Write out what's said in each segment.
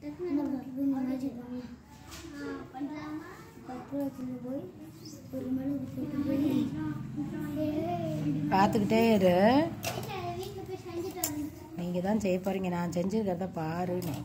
பார்த்துக்கிட்டே இரு நீங்கள் தான் செய்ய போகிறீங்க நான் செஞ்சுருக்கிறத பாருன்னு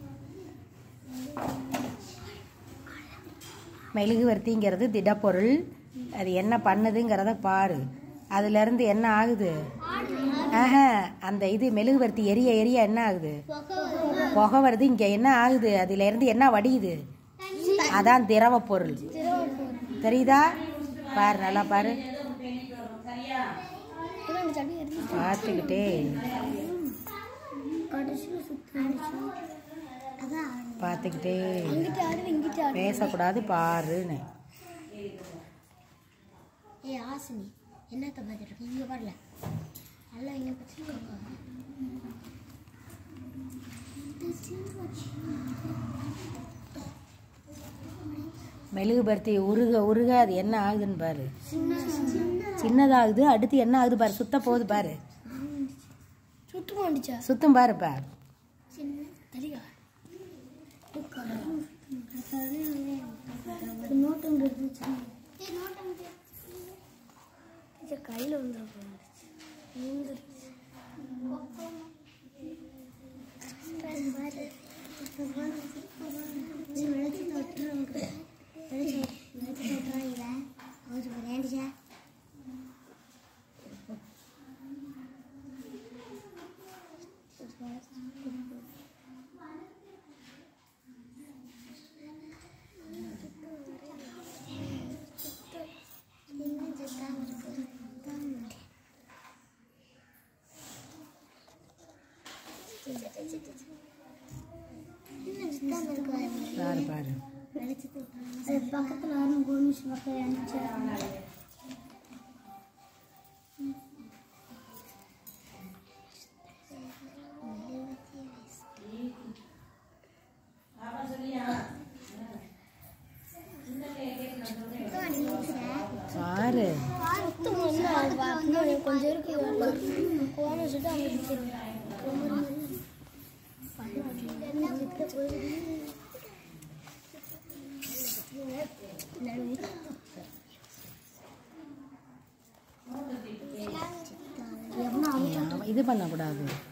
மெழுகுவர்த்திங்கிறது திடப்பொருள் அது என்ன பண்ணுதுங்கிறத பாரு அதுலேருந்து என்ன ஆகுது ஆஹா அந்த இது மெழுகுவர்த்தி எரிய எரிய என்ன ஆகுது புகை வருது இங்கே என்ன ஆகுது அதுலேருந்து என்ன வடியுது அதான் திரவ பொருள் தெரியுதா பாரு நல்லா பாரு பார்த்துக்கிட்டே பார்த்துக்கிட்டே பேசக்கூடாது பாருன்னு ஏய் ஆசினி என்னத்த பார்த்துட்டு இங்க வரல நல்லா இங்க பார்த்துக்கோங்க மெழுகுபர்த்தி உருக உருக அது என்ன ஆகுதுன்னு பாரு சின்ன சின்ன சின்னதாகுது அடுத்து என்ன ஆகுது பாரு சுத்த போகுது பாரு சுத்தமா வந்துச்சா சுத்தம் பாரு பாரு சின்ன தெரியா நோட்டுங்கிறது கையில் வந்துடும் பாரு பாரு அது பக்கத்தில் யாரும் கோமிஷ் பக்கம் இருந்துச்சு பாரு கொஞ்சம் இருக்கு கோணம் சொல்லிட்டு அவங்க நீ அவ- இது பண்ணக்கூடாது